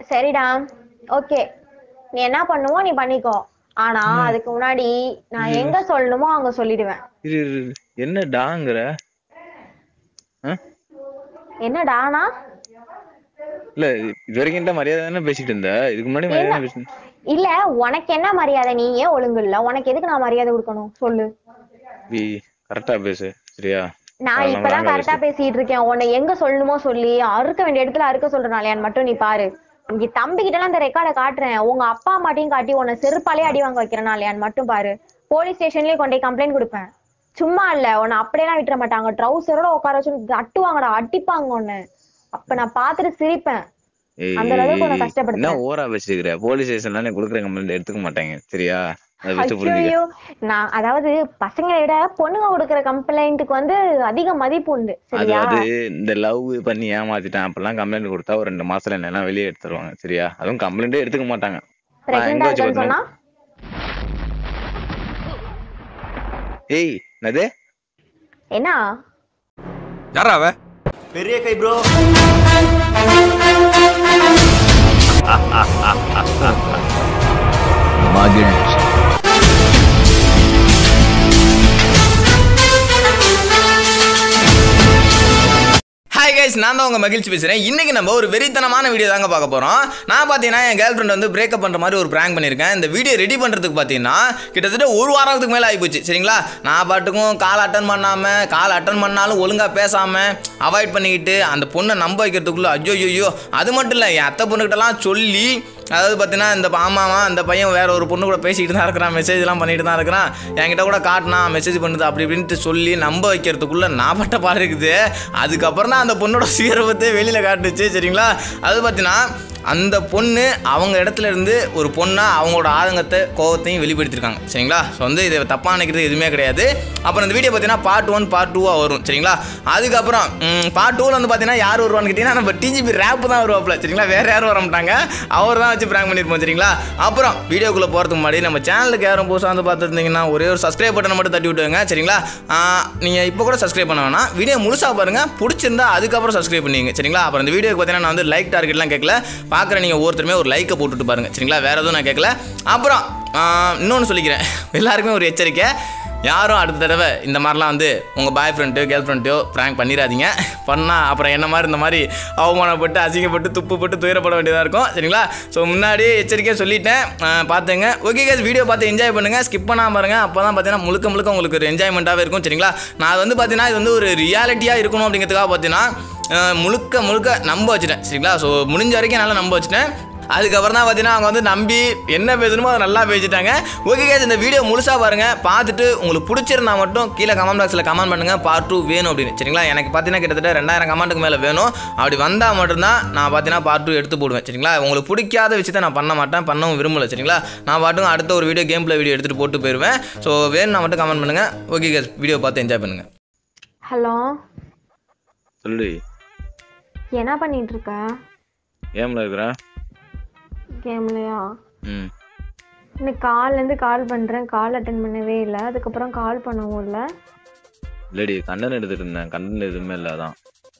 சரிடா ஓகே நீ என்ன பண்ணுவோ நீ பண்ணிக்கோ ஆனா அதுக்கு முன்னாடி நான் எங்க சொல்லணுமோ அங்க சொல்லிடுவேன் இரு இரு, இரு. என்ன டாங்கிற ஆ? என்னடானா இல்ல இது வரைக்கும் தான் மரியாதை தானே பேசிட்டு இருந்த இதுக்கு முன்னாடி மரியாதை தானே பேசிட்டு இல்ல உனக்கு என்ன மரியாதை நீ ஏன் ஒழுங்கு இல்ல உனக்கு எதுக்கு நான் மரியாதை கொடுக்கணும் சொல்லு வி கரெக்டா பேசு சரியா நான் அதெல்லாம் இப்பதான் wrong ஆ கரெக்டா பேசிட்டு இருக்கேன் உன்னை எங்க சொல்லணுமோ சொல்லி அறுக்க வேண்டிய இடத்துல அறுக்க சொல்றனாலயான்னு மட்டும் நீ பாரு இங்க தம்பி கிட்ட எல்லாம் இந்த ரெக்கார்டை காட்டுறேன் உங்க அப்பா அம்மாட்டையும் காட்டி உன்னை செருப்பாலே அடி வாங்க வைக்கிறனாலயான்னு மட்டும் பாரு போலீஸ் ஸ்டேஷன்லயே கொண்டு போய் கம்ப்ளைண்ட் கொடுப்பேன் சும்மா இல்ல உன்னை அப்படியெல்லாம் விட்டுற மாட்டாங்க ட்ரௌசரோட உட்கார வச்சு அட்டுவாங்கடா அடிப்பாங்க உன்னை அப்ப நான் பாத்துட்டு சிரிப்பேன் ஏய், அந்த அளவுக்கு உன்னை என்ன கஷ்டப்படுத்துறேன் ஓவரா பேசிருக்கிற போலீஸ் ஸ்டேஷன்ல நீ கொடுக்குற கம்ப்ளைண்ட் எடுத்துக்க மாட்டாங்க சரியா அதை வச்சு புரிஞ்சுக்க ஐயோ நான் அதாவது பசங்களை விட பொண்ணுங்க கொடுக்குற கம்ப்ளைண்ட்டுக்கு வந்து அதிக மதிப்பு உண்டு அது சரியா அது இந்த லவ் பண்ணி ஏமாத்திட்டான் அப்பெல்லாம் கம்ப்ளைண்ட் கொடுத்தா ஒரு ரெண்டு மாசத்துல என்ன வெளியே எடுத்துருவாங்க சரியா அதுவும் கம்ப்ளைண்டே எடுத்துக்க மாட்டாங்க நான் எங்க பிரெக்னெண்டா வச்சு இருக்கேன்னு சொன்னா ஏய் என்னது என்ன யாரா அவ பெரிய கை ப்ரோ மகிழ்ச்சி ஹாய் கைஸ் நான் தான் உங்க மகிழ்ச்சி பேசுறேன் இன்னைக்கு நம்ம ஒரு வெறித்தனமான வீடியோ தாங்க பார்க்க போறோம் நான் பார்த்தீங்கன்னா என் கேர்ள் ஃப்ரெண்ட் வந்து பிரேக்கப் பண்ற மாதிரி ஒரு பிராங்க் பண்ணியிருக்கேன் இந்த வீடியோ ரெடி பண்றதுக்கு பார்த்தீங்கன்னா கிட்டத்தட்ட ஒரு வாரத்துக்கு மேலே ஆகிப்போச்சு சரிங்களா நான் பாட்டுக்கும் கால் அட்டன் பண்ணாம கால் அட்டன் பண்ணாலும் ஒழுங்கா பேசாம அவாய்ட் பண்ணிக்கிட்டு அந்த பொண்ணை நம்ப வைக்கிறதுக்குள்ள ஐயோ ஐயோ அது மட்டும் இல்லை என் அத்தை பொண்ணுகிட்டலாம் சொல்லி அதாவது பார்த்தீங்கன்னா இந்த ஆமாமா அந்த பையன் வேற ஒரு பொண்ணு கூட பேசிக்கிட்டு தான் இருக்கிறான் மெசேஜ்லாம் பண்ணிட்டு தான் இருக்கிறான் என்கிட்ட கூட காட்டினா மெசேஜ் பண்ணுது அப்படி இப்படின்ட்டு சொல்லி நம்ப வைக்கிறதுக்குள்ள நான் பட்ட பாடு இருக்குது அதுக்கப்புறம் தான் அந்த பொண்ணோட சீரபத்தை வெளியில் காட்டுச்சு சரிங்களா அது பார்த்தீங்கன்னா அந்த பொண்ணு அவங்க இடத்துல இருந்து ஒரு பொண்ணா அவங்களோட ஆதங்கத்தை கோவத்தையும் வெளிப்படுத்திருக்காங்க சரிங்களா ஸோ வந்து இதை தப்பாக நினைக்கிறது எதுவுமே கிடையாது அப்புறம் இந்த வீடியோ பார்த்தீங்கன்னா பார்ட் ஒன் பார்ட் டூவாக வரும் சரிங்களா அதுக்கப்புறம் பார்ட் டூவில் வந்து பார்த்தீங்கன்னா யார் வருவான்னு கேட்டிங்கன்னா நம்ம டிஜிபி ரேப் தான் வருவாப்ல சரிங்களா வேறு யாரும் வர மாட்டாங்க அவர் தான் வச்சு ப்ராங்க் பண்ணியிருப்போம் சரிங்களா அப்புறம் வீடியோக்குள்ளே போகிறதுக்கு முன்னாடி நம்ம சேனலுக்கு யாரும் புதுசாக வந்து பார்த்துருந்தீங்கன்னா ஒரே ஒரு சப்ஸ்கிரைப் பட்டனை மட்டும் தட்டி விட்டுங்க சரிங்களா நீங்கள் இப்போ கூட சப்ஸ்கிரைப் பண்ண வேணாம் வீடியோ முழுசாக பாருங்கள் பிடிச்சிருந்தா அதுக்கப்புறம் சப்ஸ்கிரைப் பண்ணிங்க சரிங்களா அப்புறம் இந்த வீடியோக்கு பார்த்தீங்கன்னா நான் வந்து லைக் டார்கெட்லாம் கேட்கல பார்க்குற நீங்கள் ஒவ்வொருத்தருமே ஒரு லைக்கை போட்டுட்டு பாருங்க சரிங்களா வேறு எதுவும் நான் கேட்கல அப்புறம் இன்னொன்று சொல்லிக்கிறேன் எல்லாருக்குமே ஒரு எச்சரிக்கை யாரும் அடுத்த தடவை இந்த மாதிரிலாம் வந்து உங்கள் பாய் ஃப்ரெண்டு கேர்ள் ஃப்ரெண்டையோ ப்ராங்க் பண்ணிடாதீங்க பண்ணால் அப்புறம் என்ன மாதிரி இந்த மாதிரி அவமானப்பட்டு அசிங்கப்பட்டு துப்புப்பட்டு துயரப்பட வேண்டியதாக இருக்கும் சரிங்களா ஸோ முன்னாடி எச்சரிக்கையாக சொல்லிட்டேன் ஆஹ் பார்த்துங்க ஓகே கேஸ் வீடியோ பார்த்து என்ஜாய் பண்ணுங்கள் ஸ்கிப் பண்ணாமல் பாருங்க அப்போ தான் பார்த்தீங்கன்னா முழுக்க முழுக்க உங்களுக்கு ஒரு என்ஜாய்மெண்ட்டாகவே இருக்கும் சரிங்களா நான் வந்து பார்த்தீங்கன்னா இது வந்து ஒரு ரியாலிட்டியாக இருக்கணும் அப்படிங்கிறதுக்காக பார்த்தீங்கன்னா ஆஹ் முழுக்க முழுக்க நம்ப வச்சுட்டேன் சரிங்களா ஸோ முடிஞ்ச வரைக்கும் நல்லா நம்ப வச்சுட்டேன் அதுக்கப்புறம் தான் பார்த்தீங்கன்னா அவங்க வந்து நம்பி என்ன பேசணுமோ அதை நல்லா பேசிட்டாங்க ஓகே கேஸ் இந்த வீடியோ முழுசாக பாருங்கள் பார்த்துட்டு உங்களுக்கு பிடிச்சிருந்தா மட்டும் கீழே கமெண்ட் பாக்ஸில் கமெண்ட் பண்ணுங்கள் பார்ட் டூ வேணும் அப்படின்னு சரிங்களா எனக்கு பார்த்தீங்கன்னா கிட்டத்தட்ட ரெண்டாயிரம் கமெண்ட்டுக்கு மேலே வேணும் அப்படி வந்தால் மட்டும்தான் நான் பார்த்தீங்கன்னா பார்ட் டூ எடுத்து போடுவேன் சரிங்களா உங்களுக்கு பிடிக்காத விஷயத்தை நான் பண்ண மாட்டேன் பண்ணவும் விரும்பல சரிங்களா நான் பாட்டுக்கும் அடுத்த ஒரு வீடியோ கேம் பிளே வீடியோ எடுத்துகிட்டு போட்டு போயிடுவேன் ஸோ வேணும்னா மட்டும் கமெண்ட் பண்ணுங்கள் ஓகே கேஸ் வீடியோ பார்த்து என்ஜாய் பண்ணுங்கள் ஹலோ சொல்லு என்ன பண்ணிட்டு இருக்க ஏம்ல இருக்கிற கேம்லயா ம் இன்னைக்கு கால்ல இருந்து கால் பண்றேன் கால் அட்டன் பண்ணவே இல்லை அதுக்கப்புறம் கால் பண்ணவும் இல்லை இல்லடி கண்டன் எடுத்துட்டு இருந்தேன் கண்டன் எதுவுமே இல்லை அதான்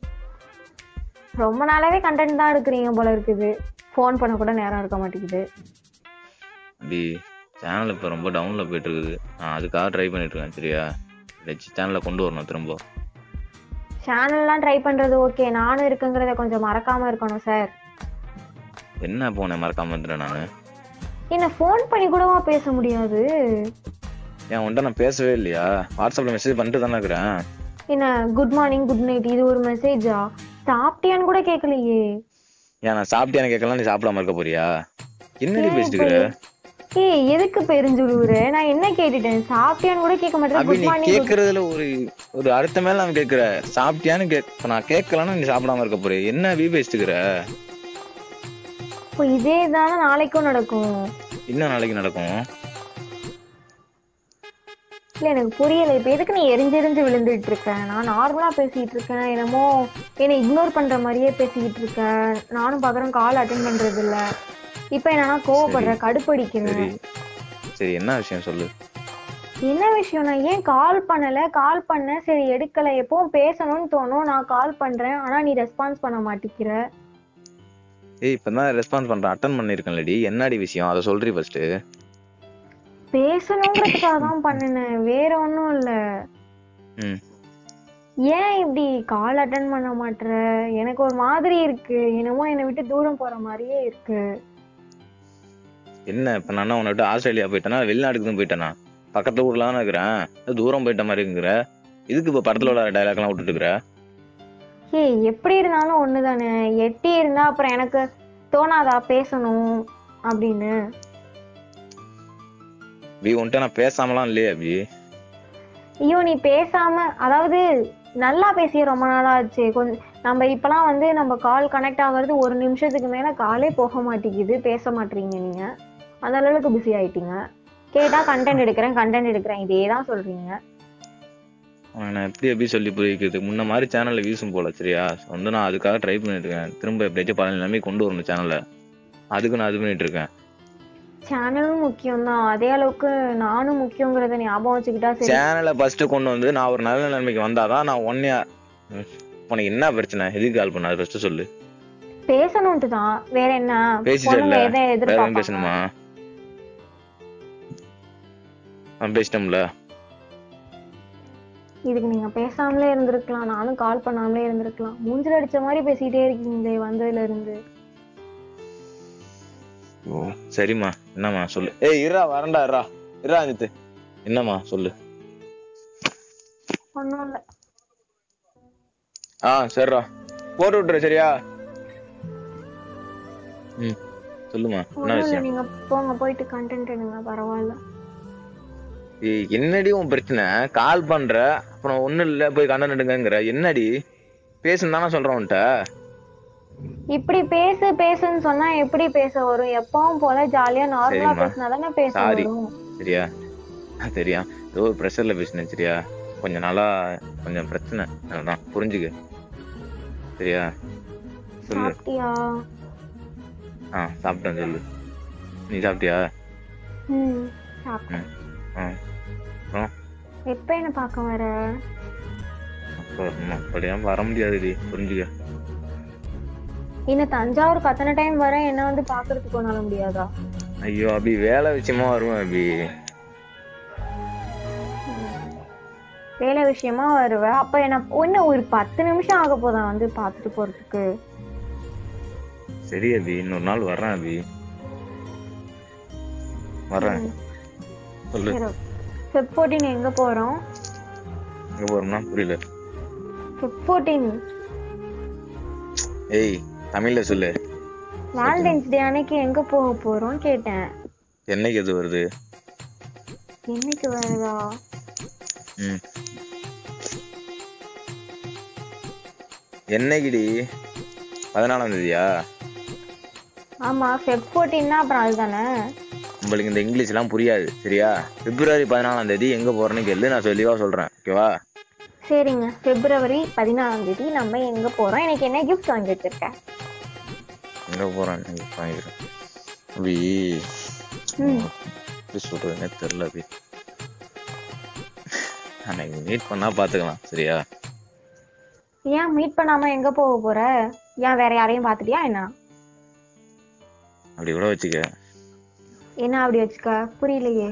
ரொம்ப நாளாவே கண்டென்ட் தான் எடுக்கிறீங்க போல இருக்குது ஃபோன் பண்ண கூட நேரம் இருக்க மாட்டேங்குது அப்படி சேனல் இப்போ ரொம்ப டவுனில் போயிட்டு இருக்குது நான் அதுக்காக ட்ரை பண்ணிட்டு இருக்கேன் சரியா வச்சு சேனலை கொண்டு வரணும் திரும்ப சேனல்லாம் ட்ரை பண்றது ஓகே நானும் இருக்குங்கிறத கொஞ்சம் மறக்காம இருக்கணும் சார் என்ன போனேன் மறக்காம வந்துட்டேன் நான் என்ன ஃபோன் பண்ணி கூடவா பேச முடியாது ஏன் உன்ட்ட நான் பேசவே இல்லையா வாட்ஸ்அப்பில் மெசேஜ் பண்ணிட்டு தானே இருக்கிறேன் என்ன குட் மார்னிங் குட் நைட் இது ஒரு மெசேஜா சாப்பிட்டியான்னு கூட கேட்கலையே ஏன் நான் சாப்பிட்டியான்னு கேட்கலாம் நீ சாப்பிடாம இருக்க போறியா என்னடி பேசிட்டு இருக்கிற ஏய் எதுக்கு பெருஞ்சுழுவுற நான் என்ன கேட்டுட்டேன் சாப்பிட்டியான்னு கூட கேட்க மாட்டேன் அப்படி குட் நீ மார்னிங் கேக்குறதுல ஒரு ஒரு அடுத்த மேல நான் கேக்குற சாப்பிட்டியான்னு கேக் இப்ப நான் கேட்கலன்னா நீ சாப்பிடாம இருக்க போற என்ன வீ பேசிட்டுக்கிற இப்போ இதே தானே நாளைக்கும் நடக்கும் என்ன நாளைக்கு நடக்கும் இல்ல எனக்கு புரியல இப்ப எதுக்கு நீ எரிஞ்செரிஞ்சு விழுந்துட்டு இருக்க நான் நார்மலா பேசிட்டு இருக்கேன் என்னமோ என்னை இக்னோர் பண்ற மாதிரியே பேசிக்கிட்டு இருக்கேன் நானும் பாக்குறேன் கால் அட்டன் பண்றது இல்ல இப்ப என்னன்னா கோவப்படுற சரி கடுப்படிக்கிறேன் சரி என்ன விஷயம் சொல்லு என்ன விஷயம் நான் ஏன் கால் பண்ணல கால் பண்ண சரி எடுக்கல எப்பவும் பேசணும்னு தோணும் நான் கால் பண்றேன் ஆனா நீ ரெஸ்பான்ஸ் பண்ண மாட்டேங்கிற ஏய் இப்பதான் ரெஸ்பான்ஸ் பண்றேன் அட்டன் பண்ணிருக்கேன்லடி என்னடி விஷயம் அதை சொல்றீ ஃபர்ஸ்ட் பேசணுங்கிறதுக்காக தான் பண்ணினேன் வேற ஒண்ணும் இல்ல ம் ஏன் இப்படி கால் அட்டன் பண்ண மாட்ற எனக்கு ஒரு மாதிரி இருக்கு என்னமோ என்னை விட்டு தூரம் போற மாதிரியே இருக்கு என்ன இப்ப நான் உன்னை விட்டு ஆஸ்திரேலியா போயிட்டேனா வெளிநாட்டுக்கு தான் போயிட்டேனா பக்கத்து ஊர்ல தான் இருக்கிறேன் ஏதோ தூரம் போயிட்ட மாதிரி இருக்குங்கிற இதுக்கு இப்ப படத்துல உள்ள டைலாக் எல்லாம் விட்டுட்டு இருக்கிற ஏய் எப்படி இருந்தாலும் ஒண்ணுதானே எட்டி இருந்தா அப்புறம் எனக்கு தோணாதா பேசணும் அப்படின்னு வி உன்கிட்ட நான் பேசாமலாம் இல்லையே அபி ஐயோ நீ பேசாம அதாவது நல்லா பேசிய ரொம்ப நாளா ஆச்சு கொஞ்சம் நம்ம இப்பெல்லாம் வந்து நம்ம கால் கனெக்ட் ஆகுறது ஒரு நிமிஷத்துக்கு மேல காலே போக மாட்டேங்குது பேச மாட்டீங்க நீங்க அந்த அளவுக்கு பிஸி ஆயிட்டீங்க கேட்டா கண்டென்ட் எடுக்கிறேன் கண்டென்ட் எடுக்கிறேன் இதே தான் சொல்றீங்க உனக்கு நான் எப்படி எப்படி சொல்லி புரிய வைக்கிறது முன்ன மாதிரி சேனல்ல வீசும் போல சரியா வந்து நான் அதுக்காக ட்ரை பண்ணிட்டு இருக்கேன் திரும்ப எப்படியாச்சும் பல நிலைமை கொண்டு வரணும் சேனல்ல அதுக்கு நான் இது பண்ணிட்டு இருக்கேன் சேனலும் முக்கியம் தான் அதே அளவுக்கு நானும் முக்கியங்கிறத ஞாபகம் வச்சுக்கிட்டா சரி சேனலை ஃபர்ஸ்ட் கொண்டு வந்து நான் ஒரு நல்ல நிலைமைக்கு வந்தாதான் நான் ஒன்னே உனக்கு என்ன பிரச்சனை எதுக்கு கால் பண்ண அது ஃபர்ஸ்ட் சொல்லு பேசணும்ட்டு தான் வேற என்ன பேசிட்டல்ல? பொண்ணுங்க எதை வேற எதுவும் எதிர்பார்ப்பாங்க பேசணுமா நான் பேசிட்டோம்ல இதுக்கு நீங்க பேசாமலே இருந்திருக்கலாம் நானும் கால் பண்ணாமலே இருந்திருக்கலாம் மூஞ்சில அடிச்ச மாதிரி பேசிட்டே இருக்கீங்களே வந்ததுல இருந்து ஓ சரிம்மா என்னம்மா சொல்லு ஏய் இருடா வரண்டா இருடா இருடா அஜித்து என்னம்மா சொல்லு ஒண்ணும் இல்ல ஆ சரிடா போட்டு விட்டுரு சரியா ம் சொல்லுமா என்ன ஒண்ணும் இல்ல விஷயம் நீங்க போங்க போயிட்டு கண்டென்ட் எடுங்க பரவாயில்ல ஏய், என்னடி உன் பிரச்சனை கால் பண்ற அப்புறம் ஒண்ணும் இல்ல போய் கண்ணன் எடுங்கங்கிற என்னடி பேசுன்னு தானே சொல்றேன் உன்கிட்ட இப்படி பேசு பேசுன்னு சொன்னா எப்படி பேச வரும் எப்பவும் போல ஜாலியா நார்மலா சரிம்மா. பேசினா தானே பேச Sorry. வரும் சரியா சரியா ஏதோ ஒரு ப்ரெஷர்ல பேசினேன் சரியா கொஞ்ச நாளா கொஞ்சம் பிரச்சனை அதான் புரிஞ்சுக்க சரியா சொல்லு சாப்பிட்டியா ஆ சாப்பிட்டேன் சொல்லு நீ சாப்பிட்டியா ம் சாப்பிட்டேன் ஆ எப்ப என்ன பார்க்க வர அப்போ அப்படியா வர முடியாதுடி புரிஞ்சுக்க இன்னும் தஞ்சாவூருக்கு அத்தனை டைம் வர என்ன வந்து பாக்குறதுக்கு ஒன்னால முடியாதா ஐயோ அபி வேலை விஷயமா வருவேன் அபி வேலை விஷயமா வருவ அப்ப என்ன ஒன்னு ஒரு பத்து நிமிஷம் ஆக போதா வந்து பாத்துட்டு போறதுக்கு சரி அபி இன்னொரு நாள் வர்றேன் அபி வர்றேன் ம். சொல்லு சரி ஃபெப் ஃபோர்டீன் எங்க போறோம் எங்க போறோம்னா புரியல ஃபெப் ஃபோர்டீன் ஏய் தமிழ்ல சொல்லு வேலண்டைன்ஸ் டே அன்னைக்கு எங்க போக போறோம் கேட்டேன் என்னைக்கு எது வருது என்னைக்கு வருதா ம் என்னைக்குடி பதினாலாம் தேதியா ஆமா ஃபெப் ஃபோர்டீன்னா அப்புறம் அதுதானே உங்களுக்கு இந்த இங்கிலீஷ் எல்லாம் புரியாது சரியா பிப்ரவரி பதினாலாம் தேதி எங்க போறேன்னு கேளு நான் தெளிவா சொல்றேன் ஓகேவா சரிங்க பிப்ரவரி பதினாலாம் தேதி நம்ம எங்க போறோம் எனக்கு என்ன கிஃப்ட் வாங்கி வச்சிருக்க எங்க போறேன் வாங்கிக்கிறேன் அபி ம் எப்படி சொல்றதுன்னே தெரியல அபி அன்னைக்கு மீட் பண்ணா பாத்துக்கலாம் சரியா ஏன் மீட் பண்ணாம எங்க போக போற ஏன் வேற யாரையும் பாத்துட்டியா என்ன அப்படி கூட வச்சுக்க என்ன அப்படி வச்சுக்க புரியலையே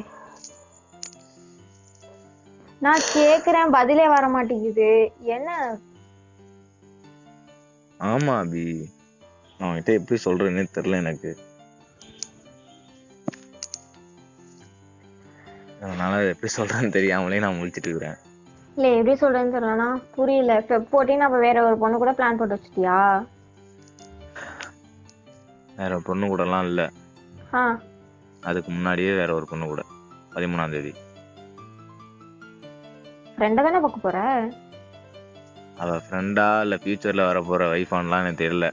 நான் கேக்குறேன் பதிலே வர மாட்டேங்குது என்ன ஆமா அபி நான் உன்கிட்ட எப்படி சொல்றேன்னே தெரியல எனக்கு அதனால எப்படி சொல்றேன்னு தெரியாமலே நான் முழிச்சிட்டு இருக்கிறேன் இல்ல எப்படி சொல்றேன்னு தெரியலனா புரியல ஃபெப் ஃபோர்டீன் அப்ப வேற ஒரு பொண்ணு கூட பிளான் போட்டு வச்சிட்டியா வேற பொண்ணு கூடலாம் இல்ல ஆ அதுக்கு முன்னாடியே வேற ஒரு பொண்ணு கூட பதிமூணாம் தேதி ஃப்ரெண்ட தானே பார்க்க போற அவ ஃப்ரெண்டா இல்ல ஃபியூச்சர்ல வர போற வைஃபான்லாம் எனக்கு தெரியல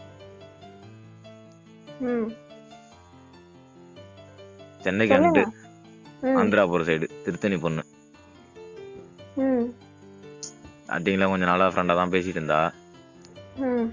ம் சென்னைக்கு சொல்லுங்க. வந்துட்டு ம் ஆந்திரா போற சைடு திருத்தணி பொண்ணு ம் ஸ்டார்டிங்ல கொஞ்ச நாளா ஃப்ரெண்டா தான் பேசிட்டு இருந்தா ம்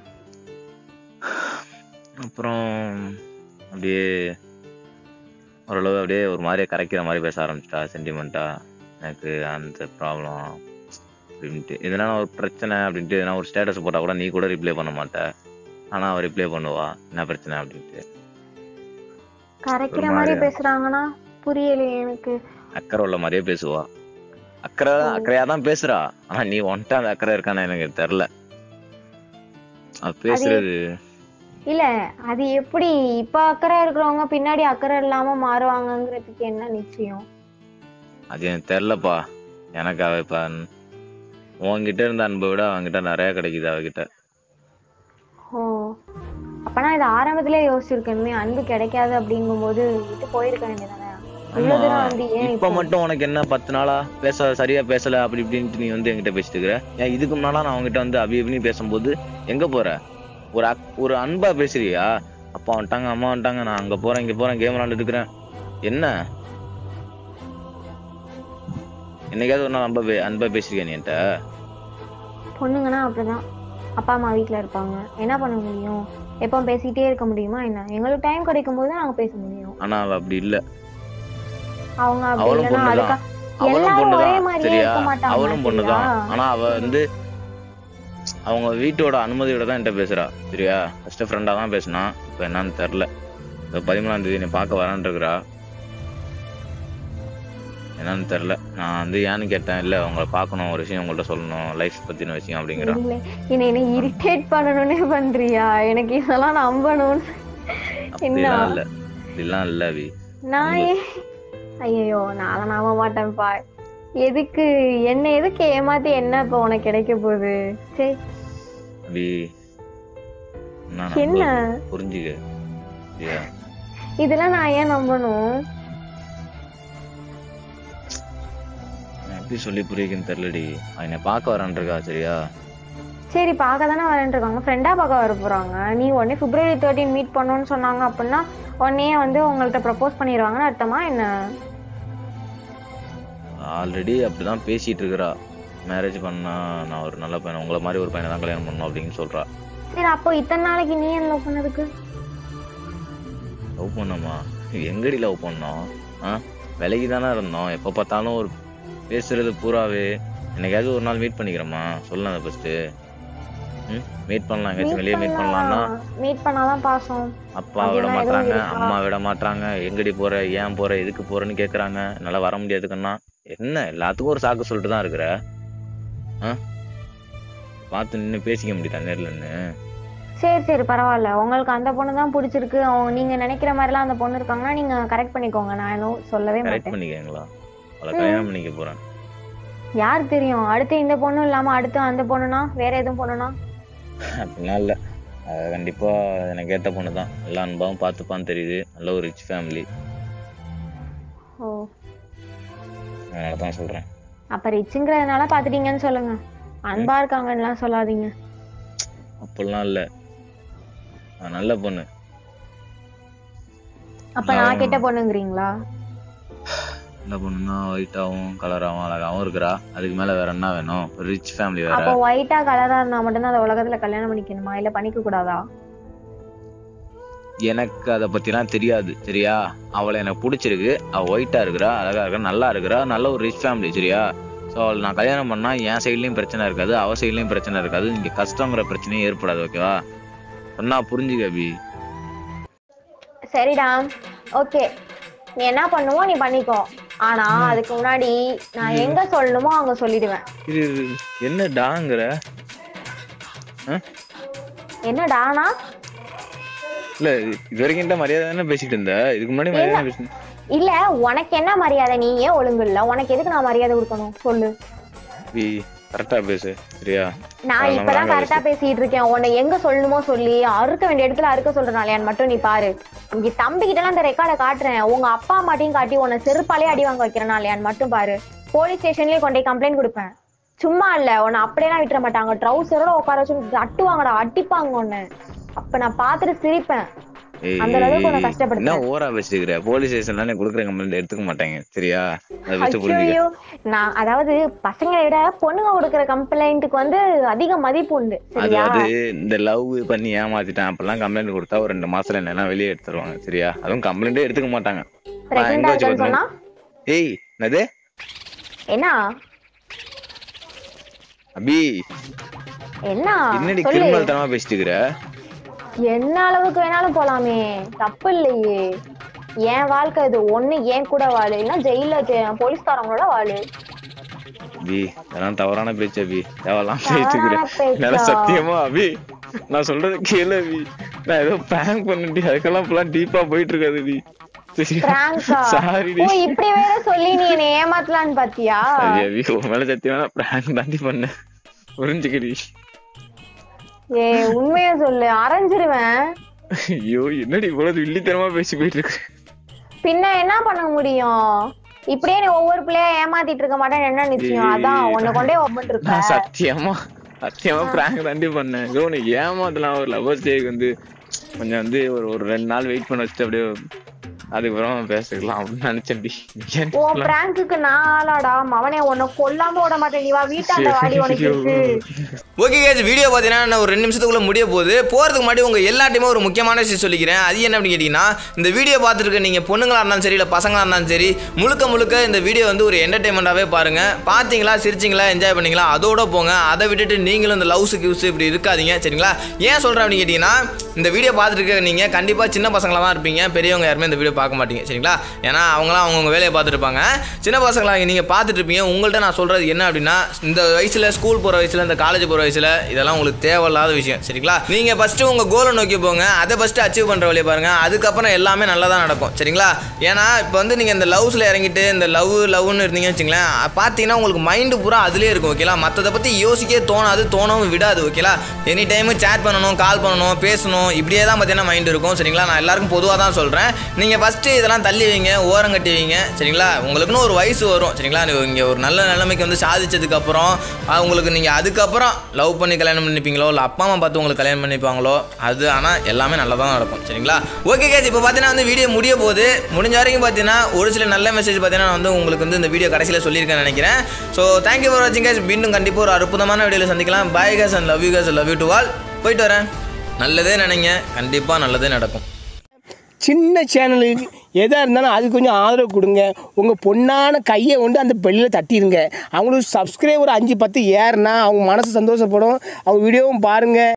அப்புறம் அப்படியே ஓரளவு அப்படியே ஒரு மாதிரியே கரைக்கிற மாதிரி பேச ஆரம்பிச்சிட்டா சென்டிமெண்ட்டா எனக்கு அந்த ப்ராப்ளம் அப்படின்ட்டு எதனா ஒரு பிரச்சனை அப்படின்ட்டு எதனா ஒரு ஸ்டேட்டஸ் போட்டா கூட நீ கூட ரிப்ளை பண்ண மாட்ட ஆனா அவ ரிப்ளை பண்ணுவா என்ன பிரச்சனை அப்படின்ட்டு கரைக்கிற ஒரு மாதிரி மாதிரியா? பேசுறாங்கன்னா புரியலையே எனக்கு அக்கறை உள்ள மாதிரியே பேசுவா அக்கறை அக்கறையா தான் பேசுறா ஆனா நீ ஒன்ட்டா அந்த அக்கறை இருக்கான்னு எனக்கு தெரியல அவ பேசுறது இல்ல அது எப்படி இப்ப அக்கறை இருக்கிறவங்க பின்னாடி அக்கறை இல்லாம மாறுவாங்கங்கிறதுக்கு என்ன நிச்சயம் அது எனக்கு தெரியலப்பா எனக்கு அவ இப்ப உன்கிட்ட இருந்த அன்பை விட அவன்கிட்ட நிறைய கிடைக்குது அவகிட்ட ஓ அப்பனா இது ஆரம்பத்திலே யோசிச்சிருக்கணுமே அன்பு கிடைக்காது அப்படிங்கும்போது விட்டு போயிருக்க வேண்டியதானே இவ்வளவு தூரம் வந்து ஏன் இப்ப இப்போ மட்டும் உனக்கு என்ன பத்து நாளா பேச சரியா பேசல அப்படி இப்படின்ட்டு நீ வந்து என்கிட்ட பேசிட்டு இருக்கிற ஏன் இதுக்கு முன்னால நான் அவங்ககிட்ட வந்து அபி அபின்னு பேசும்போது எங்க போற ஒரு அக்- ஒரு அன்பா பேசுறியா அப்பா வந்துட்டாங்க அம்மா வந்துட்டாங்க நான் அங்க போறேன் இங்க போறேன் கேம் விளாண்டுட்டு இருக்கிறேன் என்ன என்னைக்காவது ஒரு நாள் அன்பா பே- அன்பா பேசிருக்கியா நீ என்கிட்ட பொண்ணுங்கன்னா அப்படிதான் அப்பா அம்மா வீட்ல இருப்பாங்க என்ன பண்ண முடியும் எப்போ பேசிட்டே இருக்க முடியுமா என்ன எங்களுக்கு டைம் கிடைக்கும் போது நாங்க பேச முடியும் ஆனா அவ அப்படி இல்ல அவங்க அப்படி அவளும் இல்லைன்னா அதுக்கா பொண்ணுதான் அவளும் எல்லாரும் ஒரே பொண்ணுதான் மாதிரியே சரியா இருக்க மாட்டாங்க அவளும் பொண்ணுதான் சரியா? ஆனா அவ வந்து அவங்க வீட்டோட அனுமதியோட தான் என்கிட்ட பேசுறா சரியா ஃபர்ஸ்ட் ஃப்ரெண்டா தான் பேசினா இப்ப என்னன்னு தெரியல இந்த பதிமூணாம் தேதி நீ பார்க்க வரேன் இருக்கிறா என்னன்னு தெரியல நான் வந்து ஏன்னு கேட்டேன் இல்ல உங்களை பார்க்கணும் ஒரு விஷயம் உங்கள்ட்ட சொல்லணும் லைஃப் பத்தின விஷயம் அப்படிங்கிறா இல்ல என்ன என்ன இரிட்டேட் பண்ணணும்னே பண்றியா எனக்கு இதெல்லாம் நம்பணும்னு என்ன அப்படிலாம் இல்ல இப்படிலாம் இல்ல வி நான் ஏன் ஐயோ நான் நம்ப மாட்டேன்ப்பா எதுக்கு என்ன எதுக்கு ஏமாத்தி என்ன இப்ப உனக்கு கிடைக்க போகுது சரி வி நான் என்ன நம்புறது புரிஞ்சுக்க சரியா இதெல்லாம் நான் ஏன் நம்பணும் நான் எப்படி சொல்லி புரியுதுன்னு தெரியலடி அவன் என்னை பார்க்க வரான் இருக்கா சரியா சரி பார்க்க தானே வரேன் இருக்காங்க ஃப்ரெண்டா பார்க்க வர போறாங்க நீ உடனே பிப்ரவரி தேர்ட்டின் மீட் பண்ணணும்னு சொன்னாங்க அப்படின்னா உடனே வந்து உங்கள்ட்ட ப்ரப்போஸ் பண்ணிடுவாங்கன்னு அர்த்தமா என்ன ஆல்ரெடி அப்படிதான் பேசிட்டு இருக்கிறா மேரேஜ் பண்ணா நான் ஒரு நல்ல பையன் உங்களை மாதிரி ஒரு பையனை தான் கல்யாணம் பண்ணணும் அப்படின்னு சொல்றா சரி அப்போ இத்தனை நாளைக்கு நீ என்ன லவ் பண்ணதுக்கு லவ் பண்ணோமா எங்கடி லவ் பண்ணோம் ஆ விலகி தானே இருந்தோம் எப்போ பார்த்தாலும் ஒரு பேசுறது பூராவே என்னைக்காவது ஒரு நாள் மீட் பண்ணிக்கிறோமா சொல்லலாம் அதை ஃபர்ஸ்ட் ம் மீட் பண்ணலாம் எங்கேயாச்சும் வெளியே மீட் பண்ணலாம்னா மீட் பண்ணாதான் பாசம் அப்பா விட அப்படிலாம் எதுவும் மாட்றாங்க இருக்கா? அம்மா விட மாட்றாங்க எங்கடி போற ஏன் போற எதுக்கு போறேன்னு கேக்குறாங்க என்னால வர முடியாதுக்குன்னா என்ன எல்லாத்துக்கும் ஒரு சாக்கு சொல்லிட்டு தான் இருக்கிற ஆ பார்த்து நின்று பேசிக்க முடியுதா நேர்ல நின்னு சரி சரி பரவாயில்ல உங்களுக்கு அந்த பொண்ணு தான் பிடிச்சிருக்கு அவங்க நீங்க நினைக்கிற மாதிரிலாம் அந்த பொண்ணு இருக்காங்கன்னா நீங்க கரெக்ட் பண்ணிக்கோங்க நான் இன்னும் சொல்லவே கரெக்ட் மாட்டேன் பண்ணிக்கங்களா அவளை கல்யாணம் பண்ணிக்க போறேன் யாருக்கு தெரியும் அடுத்து இந்த பொண்ணும் இல்லாம அடுத்து அந்த பொண்ணுனா வேற எதுவும் பொண்ணுனா அப்படிலாம் இல்ல அது கண்டிப்பா எனக்கு ஏத்த பொண்ணு தான் நல்லா அன்பாவும் பார்த்துப்பான்னு தெரியுது நல்ல ஒரு ரிச் ஃபேமிலி ஓ அதனால தான் சொல்றேன் அப்ப ரிச்சுங்கிறதுனால பாத்துட்டீங்கன்னு சொல்லுங்க அன்பா இருக்காங்கன்னுலாம் சொல்லாதீங்க அப்படிலாம் இல்ல அவ நல்ல பொண்ணு அப்ப நான் கெட்ட பொண்ணுங்கிறீங்களா நல்ல பொண்ணுன்னா ஒயிட்டாவும் கலராகவும் அழகாவும் இருக்கிறா அதுக்கு மேல வேற என்ன வேணும் ஒரு ரிச் ஃபேமிலி வேற அப்போ ஒயிட்டா கலரா இருந்தா மட்டும்தான் அந்த உலகத்துல கல்யாணம் பண்ணிக்கணுமா இல்ல பண்ணிக்க கூடாதா எனக்கு அதை பத்திலாம் தெரியாது சரியா அவளை எனக்கு பிடிச்சிருக்கு அவ ஒயிட்டா இருக்கிறா அழகா இருக்கா நல்லா இருக்கிறா நல்ல ஒரு ரிச் ஃபேமிலி சரியா ஸோ அவளை நான் கல்யாணம் பண்ணா என் சைட்லயும் பிரச்சனை இருக்காது அவ சைட்லயும் பிரச்சனை இருக்காது இங்க கஷ்டங்கிற பிரச்சனையும் ஏற்படாது ஓகேவா சொன்னா புரிஞ்சுக்க அபி சரிடா ஓகே நீ என்ன பண்ணுவோ நீ பண்ணிக்கோ ஆனா அதுக்கு முன்னாடி நான் எங்க சொல்லணுமோ அங்க சொல்லிடுவேன் இது இது என்ன டாங்கிற என்னடானா இல்ல இது வரைக்கும் தான் மரியாதை தானே பேசிட்டு இருந்த இதுக்கு முன்னாடி மரியாதை பேசிட்டு இல்ல உனக்கு என்ன மரியாதை நீ ஏன் ஒழுங்கு இல்ல உனக்கு எதுக்கு நான் மரியாதை கொடுக்கணும் சொல்லு அபி கரெக்டா பேசு சரியா நான் அது நம்ம இப்பதான் wrong ஆ கரெக்டா பேசிட்டு இருக்கேன் உன்னை எங்க சொல்லணுமோ சொல்லி அறுக்க வேண்டிய இடத்துல அறுக்க சொல்றனாலயான்னு மட்டும் நீ பாரு இங்க தம்பி கிட்ட எல்லாம் இந்த ரெக்கார்டை காட்டுறேன் உங்க அப்பா அம்மாட்டையும் காட்டி உன்னை செருப்பாலே அடி வாங்க வைக்கிறனாலயான்னு மட்டும் பாரு போலீஸ் ஸ்டேஷன்லயே கொண்டு போய் கம்ப்ளைண்ட் கொடுப்பேன் சும்மா இல்ல உன்னை அப்படியெல்லாம் விட்டுற மாட்டாங்க ட்ரௌசரோட உட்கார வச்சு அட்டுவாங்கடா அடிப்பாங்க உன்னை அப்ப நான் பாத்துட்டு சிரிப்பேன் ஏய், அந்த அளவுக்கு உன்னை என்ன கஷ்டப்படுத்துறேன் ஓவரா பேசிட்டு போலீஸ் ஸ்டேஷன்ல நீ கொடுக்குற கம்ப்ளைண்ட் எடுத்துக்க மாட்டாங்க சரியா அதை வச்சு புரிஞ்சுக்க ஐயோ நான் அதாவது பசங்களை விட பொண்ணுங்க கொடுக்குற கம்ப்ளைண்ட்டுக்கு வந்து அதிக மதிப்பு உண்டு அது சரியா அது இந்த லவ் பண்ணி ஏமாத்திட்டேன் அப்பெல்லாம் கம்ப்ளைண்ட் கொடுத்தா ஒரு ரெண்டு மாசத்துல என்ன வெளியே எடுத்துருவாங்க சரியா அதுவும் கம்ப்ளைண்டே எடுத்துக்க மாட்டாங்க நான் எங்க பிரெக்னெண்டா வச்சு இருக்குன்னு சொன்னா பார்த்தேன்? ஏய் என்னது என்ன அபி என்ன என்னடி சொல்லு கிரிமினல் தனமா பேசிட்டு இருக்கிற என்ன அளவுக்கு வேணாலும் போலாமே தப்பு இல்லையே என் வாழ்க்கை இது ஒண்ணு ஏன் கூட வாழு இல்லைன்னா ஜெயில தே- போலீஸ்காரங்களோட வாழு அபி இதெல்லாம் தவறான பேச்சு அபி தேவலாம் தவறான பேச்சுக்கிறேன் பேச்சா? என்னால சத்தியமா அபி நான் சொல்றது கேளு அபி நான் ஏதோ பிராங்க் பண்ணிட்டு அதுக்கெல்லாம் இப்பெல்லாம் டீப்பா போயிட்டு இருக்காது அபி பிராங்கா சாரி ஓ இப்படி வேற சொல்லி நீ என்ன ஏமாத்தலான்னு பாத்தியா சரி அபி உன் மேல சத்தியமா நான் பிராங்க் தாண்டி பண்ணேன் புரிஞ்சுக்கடி ஏ உண்மையா சொல்லு அரைஞ்சிருவேன் ஐயோ என்னடி இவ்வளவு வில்லித்தனமா பேசி போயிட்டு இருக்கு பின்ன என்ன பண்ண முடியும் இப்படியே நீ ஒவ்வொரு பிள்ளையா ஏமாத்திட்டு இருக்க மாட்டேன்னு என்ன நிச்சயம் அதான் உன்னை கொண்டே ஒப்பிட்டு இருக்க நான் சத்தியமா சத்தியமா பிராங்க் தாண்டி பண்ணேன் ஏதோ உன்னை ஏமாத்தலாம் ஒரு லவர் டேக்கு வந்து கொஞ்சம் வந்து ஒரு ஒரு ரெண்டு நாள் வெயிட் பண்ண வச்சுட்டு அப்படியே அதுக்கப்புறம் பேசிக்கலாம் அப்படின்னு நினைச்சேன்டி ஏன் உன் பிராங்குக்கு நான் ஆளாடா மவனே உன்னை கொல்லாம விட மாட்டேன் நீ வா வீட்டாண்ட வாடி உனக்கு இருக்கு ஓகே கேஸ் வீடியோ பார்த்தீங்கன்னா நான் ஒரு ரெண்டு நிமிஷத்துக்குள்ள முடிய போகுது போகிறதுக்கு முன்னாடி உங்கள் எல்லாத்தையுமே ஒரு முக்கியமான விஷயம் சொல்லிக்கிறேன் அது என்ன அப்படின்னு கேட்டிங்கன்னா இந்த வீடியோ பார்த்துருக்க நீங்கள் பொண்ணுங்களா இருந்தாலும் சரி இல்லை பசங்களாக இருந்தாலும் சரி முழுக்க முழுக்க இந்த வீடியோ வந்து ஒரு என்டர்டைன்மெண்ட்டாகவே பாருங்கள் பார்த்தீங்களா சிரிச்சிங்களா என்ஜாய் பண்ணீங்களா அதோட போங்க அதை விட்டுட்டு நீங்களும் இந்த லவ்ஸு கிவ்ஸ் இப்படி இருக்காதீங்க சரிங்களா ஏன் சொல்கிறேன் அப்படின்னு கேட்டிங்கன்னா இந்த வீடியோ பார்த்துட்டு இருக்க நீங்கள் கண்டிப்பாக சின்ன பசங்களாக தான் இருப்பீங்க பெரியவங்க யாருமே இந்த வீடியோ பார்க்க மாட்டீங்க சரிங்களா ஏன்னா அவங்களாம் அவங்கவுங்க வேலையை பார்த்துட்டு இருப்பாங்க சின்ன பசங்களாக நீங்கள் பார்த்துட்டு இருப்பீங்க உங்கள்கிட்ட நான் சொல்கிறது என்ன அப்படின்னா இந்த வயசில் ஸ்கூல் போகிற வயசில் இந்த காலேஜ் போகிற வயசில் இதெல்லாம் உங்களுக்கு தேவையில்லாத விஷயம் சரிங்களா நீங்கள் ஃபஸ்ட்டு உங்கள் கோலை நோக்கி போங்க அதை ஃபஸ்ட்டு அச்சீவ் பண்ணுற வழியை பாருங்கள் அதுக்கப்புறம் எல்லாமே நல்லா தான் நடக்கும் சரிங்களா ஏன்னா இப்போ வந்து நீங்கள் இந்த லவ்ஸில் இறங்கிட்டு இந்த லவ் லவ்னு இருந்தீங்கன்னு வச்சுங்களேன் பார்த்தீங்கன்னா உங்களுக்கு மைண்டு பூரா அதுலேயே இருக்கும் ஓகேலா மற்றதை பற்றி யோசிக்கவே தோணாது தோணவும் விடாது ஓகேலா எனி டைமு சேட் பண்ணணும் கால் பண்ணணும் பேசணும் இப்படியே தான் பார்த்தீங்கன்னா மைண்ட் இருக்கும் சரிங்களா நான் எல்லாருக்கும் பொதுவாக தான் சொல்கிறேன் நீங்கள் ஃபஸ்ட்டு இதெல்லாம் தள்ளி வைங்க ஓரம் கட்டி வைங்க சரிங்களா உங்களுக்குன்னு ஒரு வயசு வரும் சரிங்களா நீங்கள் ஒரு நல்ல நிலைமைக்கு வந்து சாதிச்சதுக்கப்புறம் உங்களுக்கு நீங்கள் அதுக்கப்புறம் லவ் பண்ணி கல்யாணம் பண்ணிப்பீங்களோ இல்லை அப்பா அம்மா பார்த்து உங்களுக்கு கல்யாணம் பண்ணிப்பாங்களோ அது ஆனால் எல்லாமே நல்லா தான் நடக்கும் சரிங்களா ஓகே கேஸ் இப்போ பார்த்தீங்கன்னா வந்து வீடியோ முடிய போகுது முடிஞ்ச வரைக்கும் பார்த்தீங்கன்னா ஒரு சில நல்ல மெசேஜ் பார்த்தீங்கன்னா நான் வந்து உங்களுக்கு வந்து இந்த வீடியோ கடைசியில் சொல்லியிருக்கேன்னு நினைக்கிறேன் ஸோ தேங்க்யூ ஃபார் வாட்சிங் கேஸ் மீண்டும் கண்டிப்பாக ஒரு அற்புதமான வீடியோவில் சந்திக்கலாம் bye guys and love you guys love you to all போயிட்டு வரேன் நல்லதே நினைங்க கண்டிப்பாக நல்லதே நடக்கும் சின்ன சேனலுக்கு எதாக இருந்தாலும் அது கொஞ்சம் ஆதரவு கொடுங்க உங்கள் பொண்ணான கையை கொண்டு அந்த பெல்லில் தட்டிடுங்க அவங்களுக்கு சப்ஸ்கிரைபர் அஞ்சு பத்து ஏறுனா அவங்க மனசு சந்தோஷப்படும் அவங்க வீடியோவும் பாருங்கள்